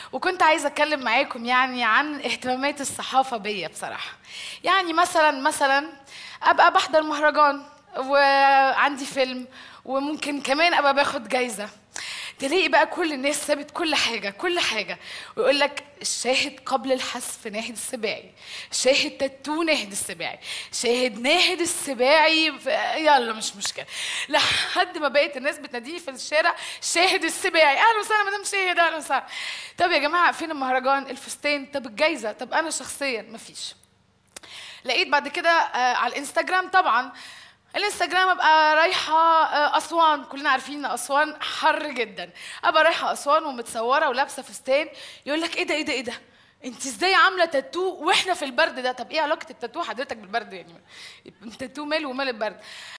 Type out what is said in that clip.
وكنت عايزه اتكلم معاكم يعني عن اهتمامات الصحافه بيا بصراحه يعني مثلا مثلا ابقى بحضر مهرجان وعندي فيلم وممكن كمان ابقى باخد جايزه تلاقي بقى كل الناس سابت كل حاجة كل حاجة ويقول لك الشاهد قبل الحذف ناهد السباعي شاهد تاتو ناهد السباعي شاهد ناهد السباعي ف- يلا مش مشكلة لحد ما بقيت الناس بتناديني في الشارع شاهد السباعي اهلا وسهلا مدام شاهد اهلا وسهلا طب يا جماعة فين المهرجان الفستان طب الجايزة طب انا شخصيا مفيش لقيت بعد كده آه، على الانستجرام طبعا الانستجرام ابقى رايحه آه، اسوان كلنا عارفين ان اسوان حر جدا ابقى رايحه اسوان ومتصوره ولابسه فستان يقول لك ايه ده ايه ده ايه ده انت ازاي عامله تاتو واحنا في البرد ده طب ايه علاقه التاتو حضرتك بالبرد يعني التاتو ماله ومال البرد